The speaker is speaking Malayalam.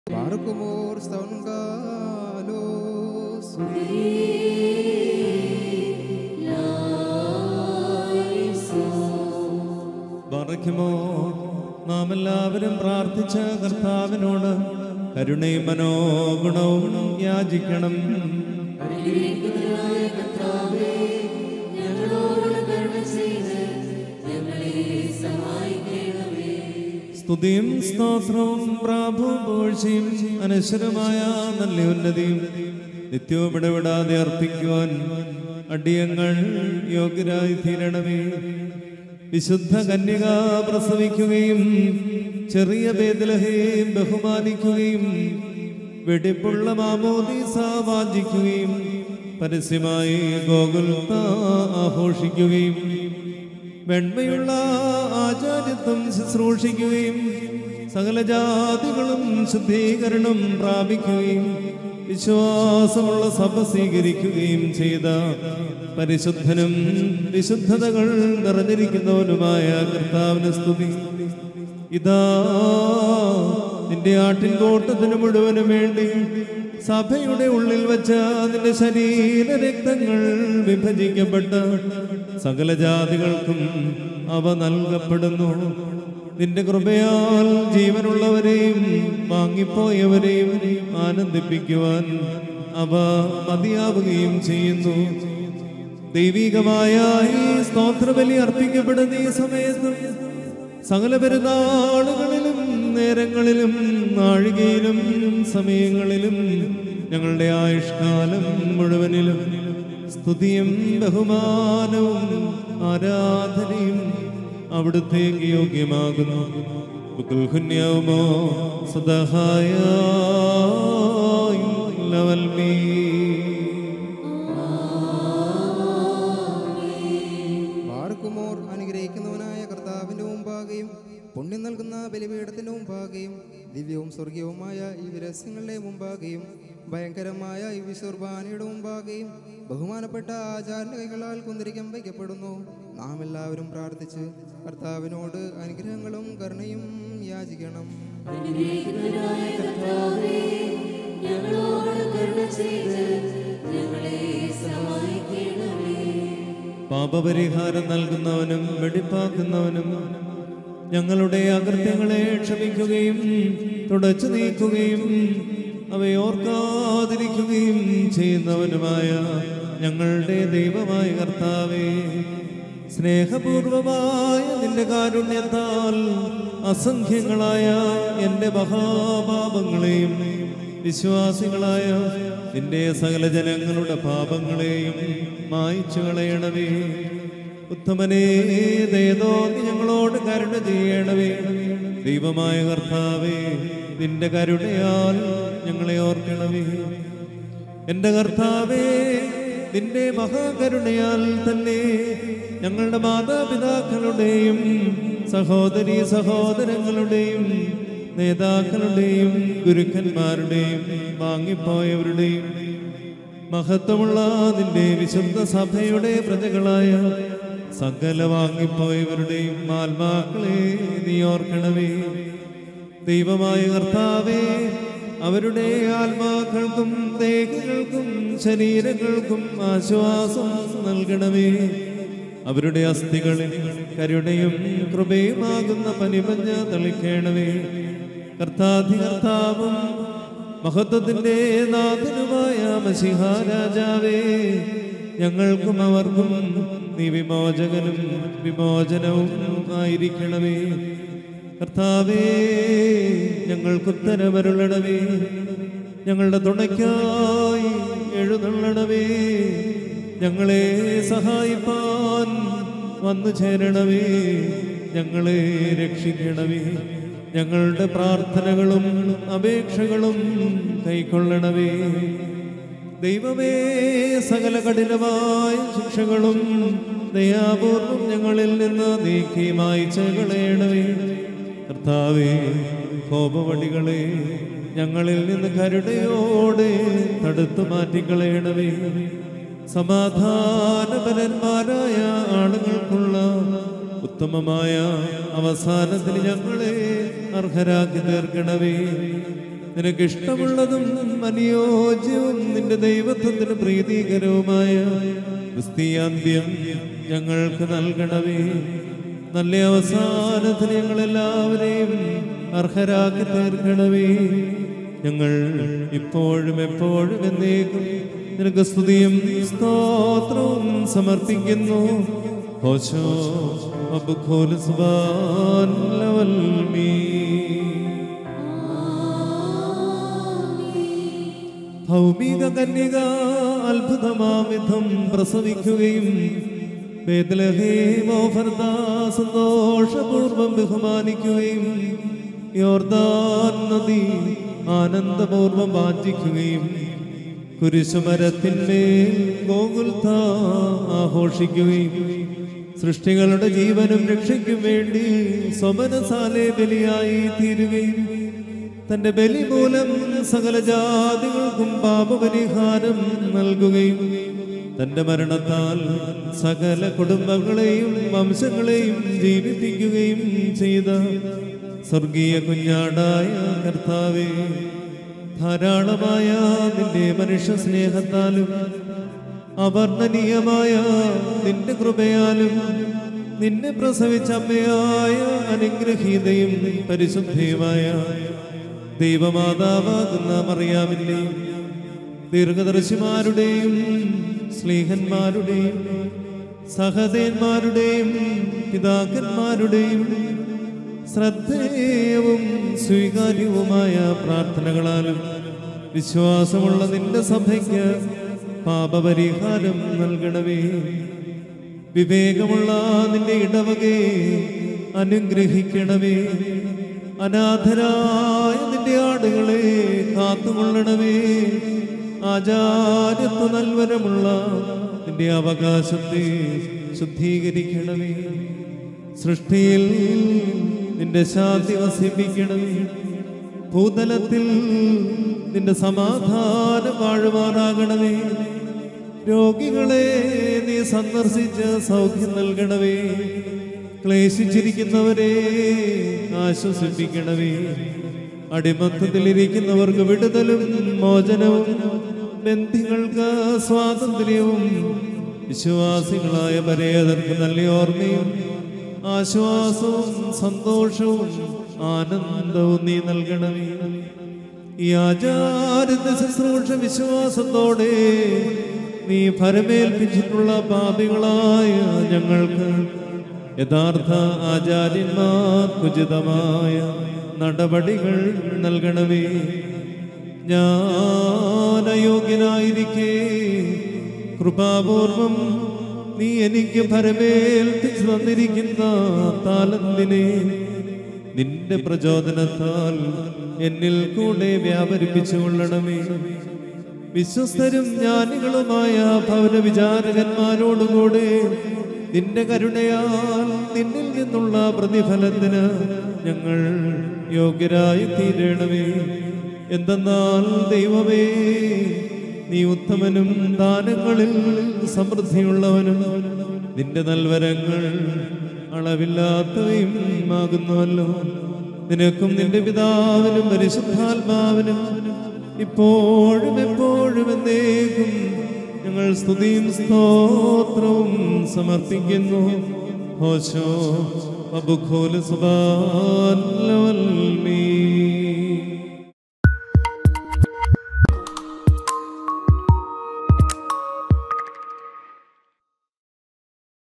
Barkumor Staungalos പറയ്ക്കുമോ നാം എല്ലാവരും പ്രാർത്ഥിച്ച കർത്താവിനോട് കരുണയും മനോഗുണവും യാചിക്കണം സ്തുതിയും സ്തോത്രവും പ്രാഭവും പോഴ്ചയും അനശ്വരമായ നല്ല ഉന്നതിയും നിത്യവും ഇടപെടാതെ അർപ്പിക്കുവാൻ അടിയങ്ങൾ യോഗ്യരായി തീരണമേ വിശുദ്ധ കന്യക പ്രസവിക്കുകയും ചെറിയ ബേദലഹയും ബഹുമാനിക്കുകയും വെടിപ്പുള്ള മാമോദീസ വാഞ്ചിക്കുകയും പരസ്യമായി ഗോകുൽത്ത ആഘോഷിക്കുകയും വെണ്മയുള്ള ആചാര്യത്വം ശുശ്രൂഷിക്കുകയും സകല ജാതികളും ശുദ്ധീകരണം പ്രാപിക്കുകയും വിശ്വാസമുള്ള സഭ സ്വീകരിക്കുകയും ചെയ്ത പരിശുദ്ധനും വിശുദ്ധതകൾ നിറഞ്ഞിരിക്കുന്നവനുമായ കർത്താവിന് സ്തുതി ഇതാ നിന്റെ ആട്ടിൻകോട്ടത്തിന് മുഴുവനും വേണ്ടി സഭയുടെ ഉള്ളിൽ വച്ച നിന്റെ ശരീര രക്തങ്ങൾ വിഭജിക്കപ്പെട്ട സകല ജാതികൾക്കും അവ നൽകപ്പെടുന്നു നിന്റെ കൃപയാൽ ജീവനുള്ളവരെയും വാങ്ങിപ്പോയവരെയും ആനന്ദിപ്പിക്കുവാൻ അവ മതിയാവുകയും ചെയ്യുന്നു ദൈവികമായ ഈ സ്തോത്രബലി അർപ്പിക്കപ്പെടുന്ന ഈ സമയത്തും സകല പെരുന്നാളുകളിലും നേരങ്ങളിലും നാഴികയിലും സമയങ്ങളിലും ഞങ്ങളുടെ ആയുഷ്കാലം മുഴുവനിലും സ്തുതിയും ബഹുമാനവും ആരാധനയും അവിടുത്തേക്ക് യോഗ്യമാകുന്നു ബുക്കുൽഹുന്യവുമോ സദഹായ ലവൽമീ ബാർക്കുമോർ അനുഗ്രഹിക്കുന്നവനായ കർത്താവിന്റെ മുമ്പാകെയും പുണ്യം നൽകുന്ന ബലിപീഠത്തിന്റെ മുമ്പാകെയും ദിവ്യവും സ്വർഗീയവുമായ ഈ വിരസ്യങ്ങളുടെ മുമ്പാകെയും ഭയങ്കരമായ ഈ വിശുർബാനയുടെ മുമ്പാകെയും ബഹുമാനപ്പെട്ട ആചാര്യ കൈകളാൽ കുന്തിരിക്കം വയ്ക്കപ്പെടുന്നു നാം എല്ലാവരും പ്രാർത്ഥിച്ച് കർത്താവിനോട് അനുഗ്രഹങ്ങളും കരുണയും യാചിക്കണം പാപപരിഹാരം നൽകുന്നവനും വെടിപ്പാക്കുന്നവനും ഞങ്ങളുടെ അകൃത്യങ്ങളെ ക്ഷമിക്കുകയും തുടച്ചു നീക്കുകയും അവയോർക്കാതിരിക്കുകയും ചെയ്യുന്നവനുമായ ഞങ്ങളുടെ ദൈവമായ കർത്താവേ സ്നേഹപൂർവമായ നിന്റെ കാരുണ്യത്താൽ അസംഖ്യങ്ങളായ എൻ്റെ മഹാപാപങ്ങളെയും വിശ്വാസികളായ നിന്റെ സകല ജനങ്ങളുടെ പാപങ്ങളെയും മായ്ച്ചു കളയണമേ ഉത്തമനേ ദയതോ നീ ഞങ്ങളോട് കരുണ ചെയ്യണമേ ദൈവമായ കർത്താവേ നിന്റെ കരുണയാൽ ഞങ്ങളെ ഓർക്കണമേ എന്റെ കർത്താവേ നിന്റെ മഹാകരുണയാൽ തന്നെ ഞങ്ങളുടെ മാതാപിതാക്കളുടെയും സഹോദരി സഹോദരങ്ങളുടെയും നേതാക്കളുടെയും ഗുരുക്കന്മാരുടെയും വാങ്ങിപ്പോയവരുടെയും മഹത്വമുള്ള നിന്റെ വിശുദ്ധ സഭയുടെ പ്രജകളായ സകല വാങ്ങിപ്പോയവരുടെയും ആത്മാക്കളെ നീ ഓർക്കണമേ ദൈവമായ കർത്താവേ അവരുടെ ആത്മാക്കൾക്കും ദേഹികൾക്കും ശരീരങ്ങൾക്കും ആശ്വാസം നൽകണമേ അവരുടെ അസ്ഥികളിൽ കരുണയും കൃപയുമാകുന്ന പനിമഞ്ഞ തളിക്കണമേ കർത്താധി കർത്താവും മഹത്വത്തിന്റെ നാഥനുമായ മസിഹാരാജാവേ ഞങ്ങൾക്കും അവർക്കും നീ വിമോചകനും വിമോചനവും ആയിരിക്കണമേ കർത്താവേ ഞങ്ങൾക്കുത്തരമരുളണമേ ഞങ്ങളുടെ തുണയ്ക്കായി എഴുന്നള്ളണമേ ഞങ്ങളെ സഹായിപ്പാൻ വന്നു ചേരണമേ ഞങ്ങളെ രക്ഷിക്കണമേ ഞങ്ങളുടെ പ്രാർത്ഥനകളും അപേക്ഷകളും കൈക്കൊള്ളണമേ ദൈവമേ സകല കഠിനമായ ശിക്ഷകളും ദയാപൂർവം ഞങ്ങളിൽ നിന്ന് നീക്കി മായ്ച്ചു കളയണമേ കർത്താവേ കോപവടികളെ ഞങ്ങളിൽ നിന്ന് കരുണയോടെ തടുത്തു മാറ്റിക്കളയണമേ സമാധാനപരന്മാരായ ആളുകൾക്കുള്ള ഉത്തമമായ അവസാനത്തിന് ഞങ്ങളെ അർഹരാക്കി തീർക്കണമേ നിനക്ക് ഇഷ്ടമുള്ളതും അനുയോജ്യവും നിന്റെ ദൈവത്വത്തിന് പ്രീതികരവുമായ ക്രിസ്തീയാന്ത്യം ഞങ്ങൾക്ക് നൽകണമേ നല്ല അവസാനത്തിന് ഞങ്ങളെല്ലാവരെയും അർഹരാക്കി തീർക്കണമേ ഞങ്ങൾ ഇപ്പോഴും എപ്പോഴും എന്നേക്കും നിനക്ക് സ്തുതിയും സ്തോത്രവും സമർപ്പിക്കുന്നു ഹോശോ അബുഖോൽ സുബാൻ ലവൽമീ ഭൗമിക കന്യക അത്ഭുതമാവിധം പ്രസവിക്കുകയും ബേത്ലഹേമോഫർദ സന്തോഷപൂർവം ബഹുമാനിക്കുകയും യോർദാൻ നദി ആനന്ദപൂർവം വാഞ്ചിക്കുകയും കുരിശുമരത്തിന്മേൽ ഗോകുൽത്ത ആഘോഷിക്കുകയും സൃഷ്ടികളുടെ ജീവനും രക്ഷയ്ക്കും വേണ്ടി സ്വമനസാലെ ബലിയായി തീരുകയും തന്റെ ബലി മൂലം സകല ജാതികൾക്കും പാപപരിഹാരം നൽകുകയും തന്റെ മരണത്താൽ സകല കുടുംബങ്ങളെയും വംശങ്ങളെയും ജീവിപ്പിക്കുകയും ചെയ്ത സ്വർഗീയ കുഞ്ഞാടായ കർത്താവേ ധാരാളമായ നിന്റെ മനുഷ്യ സ്നേഹത്താലും അവർണ്ണനീയമായ നിന്റെ കൃപയാലും നിന്നെ പ്രസവിച്ച അമ്മയായ അനുഗ്രഹീതയും പരിശുദ്ധയുമായ ദൈവമാതാവാകുന്ന മറിയാമിൻ്റെയും ദീർഘദർശിമാരുടെയും സ്നേഹന്മാരുടെയും സഹദേന്മാരുടെയും പിതാക്കന്മാരുടെയും ശ്രദ്ധേയവും സ്വീകാര്യവുമായ പ്രാർത്ഥനകളാലും വിശ്വാസമുള്ള നിന്റെ സഭയ്ക്ക് പാപപരിഹാരം നൽകണമേ വിവേകമുള്ള നിന്റെ ഇടവകയെ അനുഗ്രഹിക്കണമേ അനാഥരായ നിന്റെ ആടുകളെ കാത്തുകൊള്ളണമേ ആചാര്യത്വ നൽവരമുള്ള നിന്റെ അവകാശത്തെ ശുദ്ധീകരിക്കണമേ സൃഷ്ടിയിൽ നിന്റെ ശാന്തി വസിപ്പിക്കണമേ ഭൂതലത്തിൽ നിന്റെ സമാധാനം വാഴുമാറാകണമേ രോഗികളെ നീ സന്ദർശിച്ച് സൗഖ്യം നൽകണമേ ക്ലേശിച്ചിരിക്കുന്നവരെ ആശ്വസിപ്പിക്കണമേ അടിമത്തത്തിലിരിക്കുന്നവർക്ക് വിടുതലും മോചനവും ബന്ധികൾക്ക് സ്വാതന്ത്ര്യവും വിശ്വാസികളായ പരേതർക്ക് നല്ല ഓർമ്മയും ആശ്വാസവും സന്തോഷവും ആനന്ദവും നീ നൽകണമേ ഈ ആചാരത്തെ ശുശ്രൂഷ വിശ്വാസത്തോടെ നീ ഫലമേൽപ്പിച്ചിട്ടുള്ള പാപികളായ ഞങ്ങൾക്ക് യഥാർത്ഥ ആചാര്യന്മാർക്കുചിതമായ നടപടികൾ നൽകണമേ ഞാൻ അയോഗ്യനായിരിക്കെ കൃപാപൂർവം നീ എനിക്ക് ഫലമേൽപ്പിച്ചു തന്നിരിക്കുന്ന താലന്തിനെ നിന്റെ പ്രചോദനത്താൽ എന്നിൽ കൂടെ വ്യാപരിപ്പിച്ചു കൊള്ളണമേ വിശ്വസ്തരും ജ്ഞാനികളുമായ ഭവന വിചാരകന്മാരോടുകൂടെ നിന്റെ കരുണയാൽ നിന്നിൽ നിന്നുള്ള പ്രതിഫലത്തിന് ഞങ്ങൾ യോഗ്യരായി തീരണമേ എന്തെന്നാൽ ദൈവമേ നീ ഉത്തമനും ദാനങ്ങളിൽ സമൃദ്ധിയുള്ളവനും നിന്റെ നൽവരങ്ങൾ അളവില്ലാത്തവയും ആകുന്നുവല്ലോ നിനക്കും നിന്റെ പിതാവിനും പരിശുദ്ധാത്മാവിനും ഇപ്പോഴും എപ്പോഴും എന്നേക്കും ഞങ്ങൾ സ്തുതിയും സ്തോത്രവും സമർപ്പിക്കുന്നു ഹോശോ അബുഖോല സുബാൻ ലവൽമീ